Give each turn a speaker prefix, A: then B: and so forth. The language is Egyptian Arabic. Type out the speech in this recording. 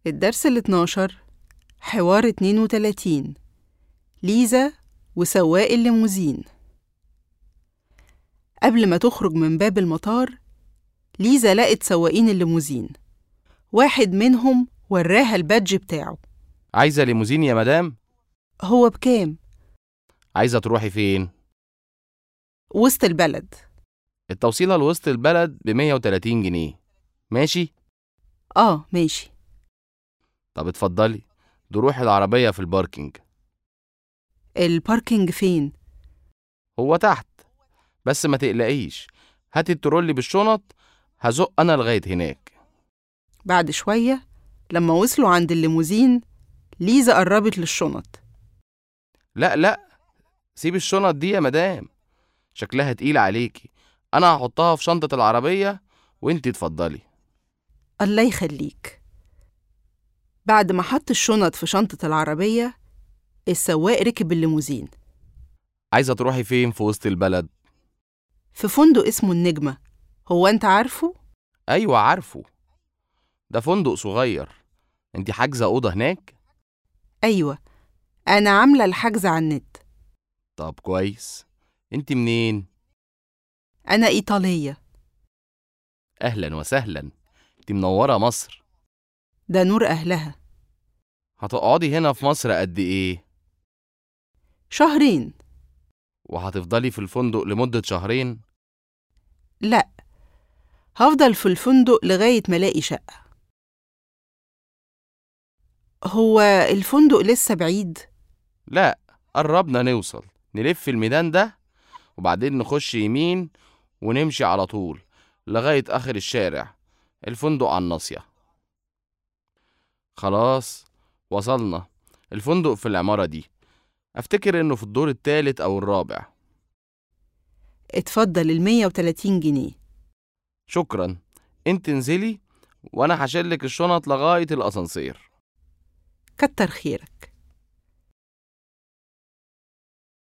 A: الدرس ال 12 حوار 32 ليزا وسواق الليموزين قبل ما تخرج من باب المطار ليزا لقت سواقين الليموزين واحد منهم وراها البادج بتاعه
B: عايزة ليموزين يا مدام؟
A: هو بكام؟
B: عايزة تروحي فين؟
A: وسط البلد
B: التوصيلة لوسط البلد ب 130 جنيه ماشي؟
A: آه ماشي
B: طب اتفضلي دروح العربية في الباركينج
A: الباركينج فين؟
B: هو تحت بس ما تقلقيش هاتي الترولي بالشنط هزق أنا لغاية هناك
A: بعد شوية لما وصلوا عند الليموزين ليزا قربت للشنط
B: لا لا سيب الشنط دي يا مدام شكلها تقيل عليكي أنا هحطها في شنطة العربية وانتي اتفضلي
A: الله يخليك بعد ما حط الشنط في شنطة العربية السواق ركب الليموزين
B: عايزة تروحي فين في وسط البلد؟
A: في فندق اسمه النجمة هو أنت عارفه؟
B: أيوة عارفه ده فندق صغير انتي حاجزة أوضة هناك؟
A: أيوة أنا عاملة الحجز على النت
B: طب كويس انتي منين؟
A: أنا إيطالية
B: أهلا وسهلا انتي منورة مصر
A: ده نور أهلها
B: هتقعدي هنا في مصر قد إيه؟
A: شهرين
B: وهتفضلي في الفندق لمدة شهرين؟
A: لأ هفضل في الفندق لغاية ما ألاقي شقة هو الفندق لسه بعيد؟
B: لا قربنا نوصل نلف الميدان ده وبعدين نخش يمين ونمشي على طول لغاية آخر الشارع الفندق على الناصية خلاص وصلنا الفندق في العمارة دي أفتكر إنه في الدور التالت أو الرابع
A: اتفضل المية وتلاتين جنيه
B: شكرا انت انزلي وأنا هشيلك الشنط لغاية الأسانسير
A: كتر خيرك